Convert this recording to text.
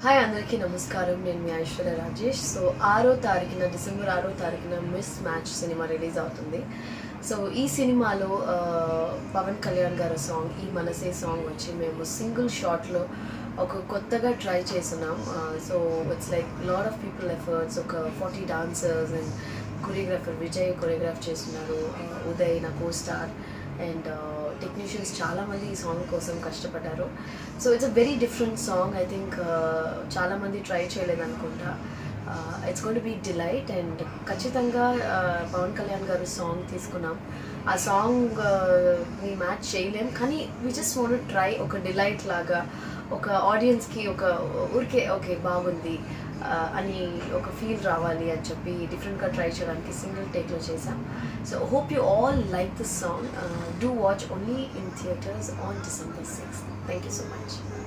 hi అందరికీ నమస్కారం నేను మీ ఐశ్వర్య రాజేష్ సో ఆరో తారీఖున డిసెంబర్ ఆరో తారీఖున మిస్ మ్యాచ్ సినిమా రిలీజ్ అవుతుంది సో ఈ సినిమాలో ఆ, పవన్ కళ్యాణ్ గారి సాంగ్ ఈ మనసే సాంగ్ వచ్చి మేము సింగిల్ షాట్లో ఒక కొత్తగా ట్రై చేస్తున్నాం so it's like lot of people efforts ఒక forty dancers and choreographer Vijay choreograph చేస్తున్నారు ఆ, ఉదయ్ నా కో స్టార్ అండ్ టెక్నీషియన్స్ చాలామంది ఈ సాంగ్ కోసం కష్టపడ్డారు so it's a very different song I think చాలామంది ట్రై చేయలేదు అనుకుంటా it's going to be delight and ఖచ్చితంగా uh, పవన్ కళ్యాణ్ గారు సాంగ్ తీసుకున్నాం ఆ సాంగ్ ని మ్యాచ్ చేయలేం కానీ వి జస్ట్ వాంట్ ట్రై ఒక డిలైట్ లాగా ఒక ఆడియన్స్కి ఒక ఊరికే ఓకే బాగుంది uh, అని ఒక ఫీల్ రావాలి అని చెప్పి డిఫరెంట్గా ట్రై చేయడానికి సింగిల్ టేక్లో చేసాం so hope you all like this song do watch only in theatres on December sixth thank you so much